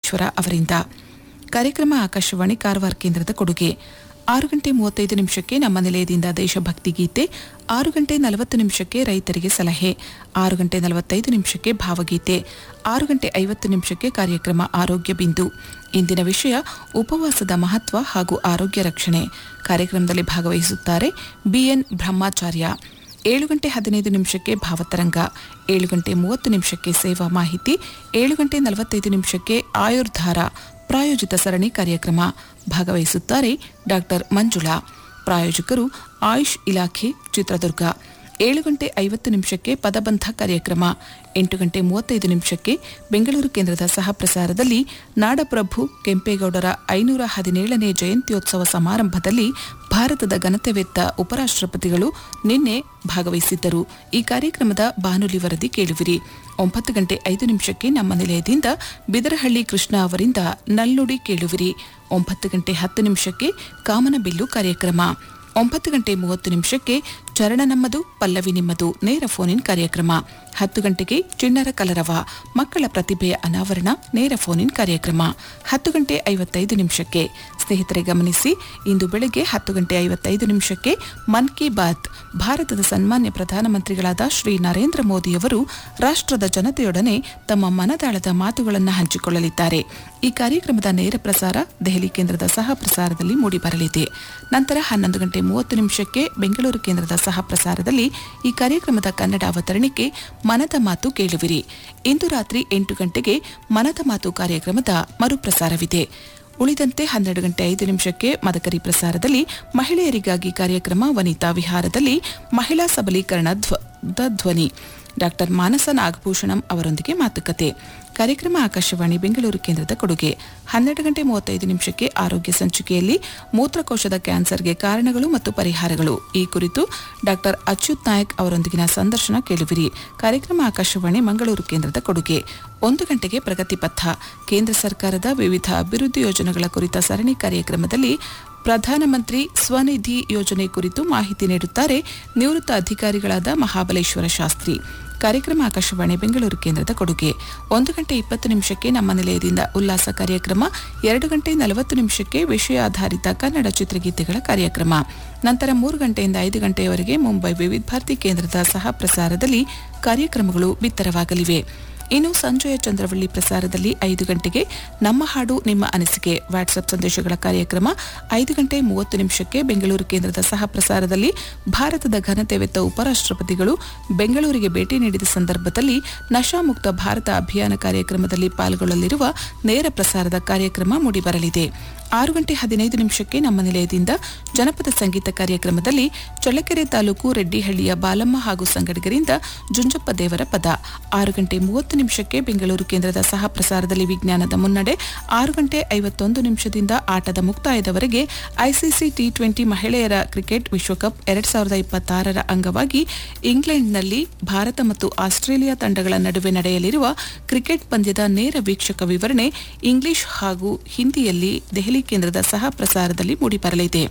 ಮಹಾಬಲೇಶ್ವರ ಅವರಿಂದ ಕಾರ್ಯಕ್ರಮ ಆಕಾಶವಾಣಿ ಕಾರವಾರ ಕೇಂದ್ರದ ಕೊಡುಗೆ ಆರು ಗಂಟೆ ಮೂವತ್ತೈದು ನಿಮಿಷಕ್ಕೆ ನಮ್ಮ ನಿಲಯದಿಂದ ದೇಶಭಕ್ತಿ ಗೀತೆ ಆರು ಗಂಟೆ ನಲವತ್ತು ನಿಮಿಷಕ್ಕೆ ರೈತರಿಗೆ ಸಲಹೆ ಆರು ಗಂಟೆ ನಲವತ್ತೈದು ನಿಮಿಷಕ್ಕೆ ಭಾವಗೀತೆ ಆರು ಗಂಟೆ ಐವತ್ತು ನಿಮಿಷಕ್ಕೆ ಕಾರ್ಯಕ್ರಮ ಆರೋಗ್ಯ ಬಿಂದು ಇಂದಿನ ವಿಷಯ ಉಪವಾಸದ ಮಹತ್ವ ಹಾಗೂ ಆರೋಗ್ಯ ರಕ್ಷಣೆ ಕಾರ್ಯಕ್ರಮದಲ್ಲಿ ಭಾಗವಹಿಸುತ್ತಾರೆ ಬಿಎನ್ ಬ್ರಹ್ಮಾಚಾರ್ಯ ಏಳು ಗಂಟೆ ಹದಿನೈದು ನಿಮಿಷಕ್ಕೆ ಭಾವತರಂಗ ಏಳು ಗಂಟೆ ಮೂವತ್ತು ನಿಮಿಷಕ್ಕೆ ಸೇವಾ ಮಾಹಿತಿ ಏಳು ಗಂಟೆ ನಲವತ್ತೈದು ನಿಮಿಷಕ್ಕೆ ಆಯುರ್ಧಾರ ಪ್ರಾಯೋಜಿತ ಸರಣಿ ಕಾರ್ಯಕ್ರಮ ಭಾಗವಹಿಸುತ್ತಾರೆ ಡಾಕ್ಟರ್ ಮಂಜುಳಾ ಪ್ರಾಯೋಜಕರು ಆಯುಷ್ ಇಲಾಖೆ ಚಿತ್ರದುರ್ಗ ಏಳು ಗಂಟೆ ಐವತ್ತು ನಿಮಿಷಕ್ಕೆ ಪದಬಂಧ ಕಾರ್ಯಕ್ರಮ ಎಂಟು ಗಂಟೆ ಮೂವತ್ತೈದು ನಿಮಿಷಕ್ಕೆ ಬೆಂಗಳೂರು ಕೇಂದ್ರದ ಸಹ ಪ್ರಸಾರದಲ್ಲಿ ನಾಡಪ್ರಭು ಕೆಂಪೇಗೌಡರ ಐನೂರ ಹದಿನೇಳನೇ ಜಯಂತ್ಯೋತ್ಸವ ಸಮಾರಂಭದಲ್ಲಿ ಭಾರತದ ಘನತೆವೆತ್ತ ಉಪರಾಷ್ಟ್ರಪತಿಗಳು ನಿನ್ನೆ ಭಾಗವಹಿಸಿದ್ದರು ಈ ಕಾರ್ಯಕ್ರಮದ ಬಾನುಲಿ ವರದಿ ಕೇಳುವಿರಿ ಒಂಬತ್ತು ಗಂಟೆ ಐದು ನಿಮಿಷಕ್ಕೆ ನಮ್ಮ ನಿಲಯದಿಂದ ಬಿದರಹಳ್ಳಿ ಕೃಷ್ಣ ಅವರಿಂದ ನಲ್ನುಡಿ ಕೇಳುವಿರಿ ಒಂಬತ್ತು ಗಂಟೆ ಹತ್ತು ನಿಮಿಷಕ್ಕೆ ಕಾಮನಬಿಲ್ಲು ಕಾರ್ಯಕ್ರಮ ಒಂಬತ್ತು ಗಂಟೆ ಮೂವತ್ತು ನಿಮಿಷಕ್ಕೆ ಚರಣ ನಮ್ಮದು ಪಲ್ಲವಿ ನಿಮ್ಮದು ನೇರ ಫೋನ್ ಇನ್ ಕಾರ್ಯಕ್ರಮ ಹತ್ತು ಗಂಟೆಗೆ ಚಿಣ್ಣರ ಕಲರವ ಮಕ್ಕಳ ಪ್ರತಿಭೆಯ ಅನಾವರಣ ನೇರ ಫೋನ್ ಇನ್ ಕಾರ್ಯಕ್ರಮ ಹತ್ತು ಗಂಟೆ ಐವತ್ತೈದು ನಿಮಿಷಕ್ಕೆ ಸ್ನೇಹಿತರೆ ಗಮನಿಸಿ ಇಂದು ಬೆಳಗ್ಗೆ ಹತ್ತು ಗಂಟೆ ಐವತ್ತೈದು ನಿಮಿಷಕ್ಕೆ ಮನ್ ಕಿ ಬಾತ್ ಭಾರತದ ಸನ್ಮಾನ್ಯ ಪ್ರಧಾನಮಂತ್ರಿಗಳಾದ ಶ್ರೀ ನರೇಂದ್ರ ಮೋದಿಯವರು ರಾಷ್ಟ್ರದ ಜನತೆಯೊಡನೆ ತಮ್ಮ ಮನದಾಳದ ಮಾತುಗಳನ್ನು ಹಂಚಿಕೊಳ್ಳಲಿದ್ದಾರೆ ಈ ಕಾರ್ಯಕ್ರಮದ ನೇರ ಪ್ರಸಾರ ದೆಹಲಿ ಕೇಂದ್ರದ ಸಹ ಪ್ರಸಾರದಲ್ಲಿ ಮೂಡಿಬರಲಿದೆ ನಂತರ ಹನ್ನೊಂದು ಗಂಟೆ ಮೂವತ್ತು ನಿಮಿಷಕ್ಕೆ ಬೆಂಗಳೂರು ಕೇಂದ್ರದ ಸಹ ಪ್ರಸಾರದಲ್ಲಿ ಈ ಕಾರ್ಯಕ್ರಮದ ಕನ್ನಡ ಅವತರಣಿಕೆ ಮನದ ಮಾತು ಕೇಳುವಿರಿ ಇಂದು ರಾತ್ರಿ ಎಂಟು ಗಂಟೆಗೆ ಮನದ ಮಾತು ಕಾರ್ಯಕ್ರಮದ ಮರುಪ್ರಸಾರವಿದೆ ಉಳಿದಂತೆ ಹನ್ನೆರಡು ಗಂಟೆ ಐದು ನಿಮಿಷಕ್ಕೆ ಮದಕರಿ ಪ್ರಸಾರದಲ್ಲಿ ಮಹಿಳೆಯರಿಗಾಗಿ ಕಾರ್ಯಕ್ರಮ ವನಿತಾ ವಿಹಾರದಲ್ಲಿ ಮಹಿಳಾ ಸಬಲೀಕರಣ ಧ್ವ- ದ ಧ್ವನಿ ಡಾಕ್ಟರ್ ಮಾನಸ ನಾಗಭೂಷಣಂ ಅವರೊಂದಿಗೆ ಮಾತುಕತೆ ಕಾರ್ಯಕ್ರಮ ಆಕಾಶವಾಣಿ ಬೆಂಗಳೂರು ಕೇಂದ್ರದ ಕೊಡುಗೆ ಹನ್ನೆರಡು ಗಂಟೆ ಮೂವತ್ತೈದು ನಿಮಿಷಕ್ಕೆ ಆರೋಗ್ಯ ಸಂಚಿಕೆಯಲ್ಲಿ ಮೂತ್ರಕೋಶದ ಕ್ಯಾನ್ಸರ್ಗೆ ಕಾರಣಗಳು ಮತ್ತು ಪರಿಹಾರಗಳು ಈ ಕುರಿತು ಡಾಕ್ಟರ್ ಅಚ್ಯುತ್ ನಾಯಕ್ ಅವರೊಂದಿಗಿನ ಸಂದರ್ಶನ ಕೇಳುವಿರಿ ಕಾರ್ಯಕ್ರಮ ಆಕಾಶವಾಣಿ ಮಂಗಳೂರು ಕೇಂದ್ರದ ಕೊಡುಗೆ ಒಂದು ಗಂಟೆಗೆ ಪ್ರಗತಿ ಪಥ ಕೇಂದ್ರ ಸರ್ಕಾರದ ವಿವಿಧ ಅಭಿವೃದ್ಧಿ ಯೋಜನೆಗಳ ಕುರಿತ ಸರಣಿ ಕಾರ್ಯಕ್ರಮದಲ್ಲಿ ಪ್ರಧಾನಮಂತ್ರಿ ಸ್ವನಿಧಿ ಯೋಜನೆ ಕುರಿತು ಮಾಹಿತಿ ನೀಡುತ್ತಾರೆ ನಿವೃತ್ತ ಅಧಿಕಾರಿಗಳಾದ ಮಹಾಬಲೇಶ್ವರ ಶಾಸ್ತ್ರಿ ಕಾರ್ಯಕ್ರಮ ಆಕಾಶವಾಣಿ ಬೆಂಗಳೂರು ಕೇಂದ್ರದ ಕೊಡುಗೆ ಒಂದು ಗಂಟೆ ಇಪ್ಪತ್ತು ನಿಮಿಷಕ್ಕೆ ನಮ್ಮ ನಿಲಯದಿಂದ ಉಲ್ಲಾಸ ಕಾರ್ಯಕ್ರಮ ಎರಡು ಗಂಟೆ ನಲವತ್ತು ನಿಮಿಷಕ್ಕೆ ವಿಷಯ ಆಧಾರಿತ ಕನ್ನಡ ಚಿತ್ರಗೀತೆಗಳ ಕಾರ್ಯಕ್ರಮ ನಂತರ ಮೂರು ಗಂಟೆಯಿಂದ ಐದು ಗಂಟೆಯವರೆಗೆ ಮುಂಬೈ ವಿವಿಧ ಭಾರತಿ ಕೇಂದ್ರದ ಸಹ ಪ್ರಸಾರದಲ್ಲಿ ಕಾರ್ಯಕ್ರಮಗಳು ಬಿತ್ತರವಾಗಲಿವೆ ಇನ್ನು ಸಂಜೆಯ ಚಂದ್ರವಳ್ಳಿ ಪ್ರಸಾರದಲ್ಲಿ ಐದು ಗಂಟೆಗೆ ನಮ್ಮ ಹಾಡು ನಿಮ್ಮ ಅನಿಸಿಕೆ ವಾಟ್ಸ್ಆಪ್ ಸಂದೇಶಗಳ ಕಾರ್ಯಕ್ರಮ ಐದು ಗಂಟೆ ಮೂವತ್ತು ನಿಮಿಷಕ್ಕೆ ಬೆಂಗಳೂರು ಕೇಂದ್ರದ ಸಹ ಪ್ರಸಾರದಲ್ಲಿ ಭಾರತದ ಘನತೆವೆತ್ತ ಉಪರಾಷ್ಟ್ರಪತಿಗಳು ಬೆಂಗಳೂರಿಗೆ ಭೇಟಿ ನೀಡಿದ ಸಂದರ್ಭದಲ್ಲಿ ನಶಾಮುಕ್ತ ಭಾರತ ಅಭಿಯಾನ ಕಾರ್ಯಕ್ರಮದಲ್ಲಿ ಪಾಲ್ಗೊಳ್ಳಲಿರುವ ನೇರ ಪ್ರಸಾರದ ಕಾರ್ಯಕ್ರಮ ಮೂಡಿಬರಲಿದೆ ಆರು ಗಂಟೆ ಹದಿನೈದು ನಿಮಿಷಕ್ಕೆ ನಮ್ಮ ನಿಲಯದಿಂದ ಜನಪದ ಸಂಗೀತ ಕಾರ್ಯಕ್ರಮದಲ್ಲಿ ಚಳ್ಳಕೆರೆ ತಾಲೂಕು ರೆಡ್ಡಿಹಳ್ಳಿಯ ಬಾಲಮ್ಮ ಹಾಗೂ ಸಂಗಡಿಗರಿಂದ ಜುಂಜಪ್ಪ ದೇವರ ಪದ ಆರು ಗಂಟೆ ಮೂವತ್ತು ನಿಮಿಷಕ್ಕೆ ಬೆಂಗಳೂರು ಕೇಂದ್ರದ ಸಹ ಪ್ರಸಾರದಲ್ಲಿ ವಿಜ್ಞಾನದ ಮುನ್ನಡೆ ಆರು ಗಂಟೆ ಐವತ್ತೊಂದು ನಿಮಿಷದಿಂದ ಆಟದ ಮುಕ್ತಾಯದವರೆಗೆ ಐಸಿಸಿ ಟಿ ಟ್ವೆಂಟಿ ಮಹಿಳೆಯರ ಕ್ರಿಕೆಟ್ ವಿಶ್ವಕಪ್ ಎರಡ್ ಸಾವಿರದ ಇಪ್ಪತ್ತಾರರ ಅಂಗವಾಗಿ ಇಂಗ್ಲೆಂಡ್ನಲ್ಲಿ ಭಾರತ ಮತ್ತು ಆಸ್ಟ್ರೇಲಿಯಾ ತಂಡಗಳ ನಡುವೆ ನಡೆಯಲಿರುವ ಕ್ರಿಕೆಟ್ ಪಂದ್ಯದ ನೇರ ವೀಕ್ಷಕ ವಿವರಣೆ ಇಂಗ್ಲಿಷ್ ಹಾಗೂ ಹಿಂದಿಯಲ್ಲಿ ದೆಹಲಿ ಕೇಂದ್ರದ ಸಹ ಪ್ರಸಾರದಲ್ಲಿ ಮೂಡಿಬರಲಿದೆ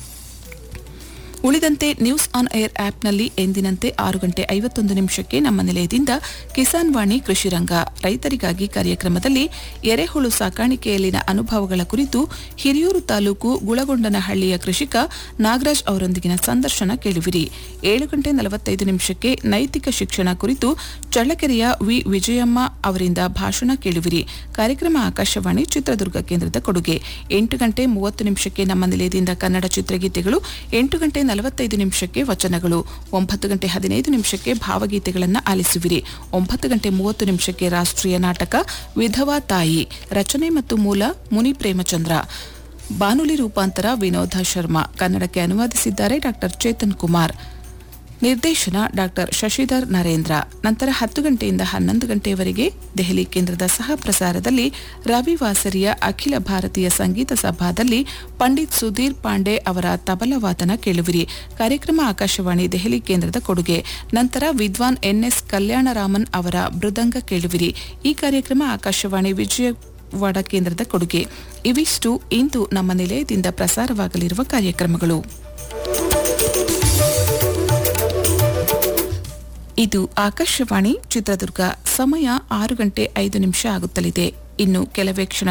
ಉಳಿದಂತೆ ನ್ಯೂಸ್ ಆನ್ ಏರ್ ಆಪ್ನಲ್ಲಿ ಎಂದಿನಂತೆ ಆರು ಗಂಟೆ ಐವತ್ತೊಂದು ನಿಮಿಷಕ್ಕೆ ನಮ್ಮ ನಿಲಯದಿಂದ ಕಿಸಾನ್ ವಾಣಿ ಕೃಷಿ ರಂಗ ರೈತರಿಗಾಗಿ ಕಾರ್ಯಕ್ರಮದಲ್ಲಿ ಎರೆಹುಳು ಸಾಕಾಣಿಕೆಯಲ್ಲಿನ ಅನುಭವಗಳ ಕುರಿತು ಹಿರಿಯೂರು ತಾಲೂಕು ಗುಳಗೊಂಡನಹಳ್ಳಿಯ ಕೃಷಿಕ ನಾಗರಾಜ್ ಅವರೊಂದಿಗಿನ ಸಂದರ್ಶನ ಕೇಳುವಿರಿ ಏಳು ಗಂಟೆ ನಲವತ್ತೈದು ನಿಮಿಷಕ್ಕೆ ನೈತಿಕ ಶಿಕ್ಷಣ ಕುರಿತು ಚಳ್ಳಕೆರೆಯ ವಿ ವಿಜಯಮ್ಮ ಅವರಿಂದ ಭಾಷಣ ಕೇಳುವಿರಿ ಕಾರ್ಯಕ್ರಮ ಆಕಾಶವಾಣಿ ಚಿತ್ರದುರ್ಗ ಕೇಂದ್ರದ ಕೊಡುಗೆ ಎಂಟು ಗಂಟೆ ಮೂವತ್ತು ನಿಮಿಷಕ್ಕೆ ನಮ್ಮ ನಿಲಯದಿಂದ ಕನ್ನಡ ಚಿತ್ರಗೀತೆಗಳು ಎಂಟು ಗಂಟೆ ನಲವತ್ತೈದು ನಿಮಿಷಕ್ಕೆ ವಚನಗಳು ಒಂಬತ್ತು ಗಂಟೆ ಹದಿನೈದು ನಿಮಿಷಕ್ಕೆ ಭಾವಗೀತೆಗಳನ್ನು ಆಲಿಸುವಿರಿ ಒಂಬತ್ತು ಗಂಟೆ ಮೂವತ್ತು ನಿಮಿಷಕ್ಕೆ ರಾಷ್ಟ್ರೀಯ ನಾಟಕ ವಿಧವಾ ತಾಯಿ ರಚನೆ ಮತ್ತು ಮೂಲ ಮುನಿ ಪ್ರೇಮಚಂದ್ರ ಬಾನುಲಿ ರೂಪಾಂತರ ವಿನೋದ ಶರ್ಮಾ ಕನ್ನಡಕ್ಕೆ ಅನುವಾದಿಸಿದ್ದಾರೆ ಡಾಕ್ಟರ್ ಚೇತನ್ ಕುಮಾರ್ ನಿರ್ದೇಶನ ಡಾಕ್ಟರ್ ಶಶಿಧರ್ ನರೇಂದ್ರ ನಂತರ ಹತ್ತು ಗಂಟೆಯಿಂದ ಹನ್ನೊಂದು ಗಂಟೆಯವರೆಗೆ ದೆಹಲಿ ಕೇಂದ್ರದ ಸಹ ಪ್ರಸಾರದಲ್ಲಿ ರವಿವಾಸರಿಯ ಅಖಿಲ ಭಾರತೀಯ ಸಂಗೀತ ಸಭಾದಲ್ಲಿ ಪಂಡಿತ್ ಸುಧೀರ್ ಪಾಂಡೆ ಅವರ ತಬಲವಾದನ ಕೇಳುವಿರಿ ಕಾರ್ಯಕ್ರಮ ಆಕಾಶವಾಣಿ ದೆಹಲಿ ಕೇಂದ್ರದ ಕೊಡುಗೆ ನಂತರ ವಿದ್ವಾನ್ ಎನ್ಎಸ್ ಕಲ್ಯಾಣರಾಮನ್ ಅವರ ಮೃದಂಗ ಕೇಳುವಿರಿ ಈ ಕಾರ್ಯಕ್ರಮ ಆಕಾಶವಾಣಿ ವಿಜಯವಾಡ ಕೇಂದ್ರದ ಕೊಡುಗೆ ಇವಿಷ್ಟು ಇಂದು ನಮ್ಮ ನಿಲಯದಿಂದ ಪ್ರಸಾರವಾಗಲಿರುವ ಕಾರ್ಯಕ್ರಮಗಳು ಇದು ಆಕಾಶವಾಣಿ ಚಿತ್ರದುರ್ಗ ಸಮಯ ಆರು ಗಂಟೆ ಐದು ನಿಮಿಷ ಆಗುತ್ತಲಿದೆ ಇನ್ನು ಕೆಲವೇ ಕ್ಷಣ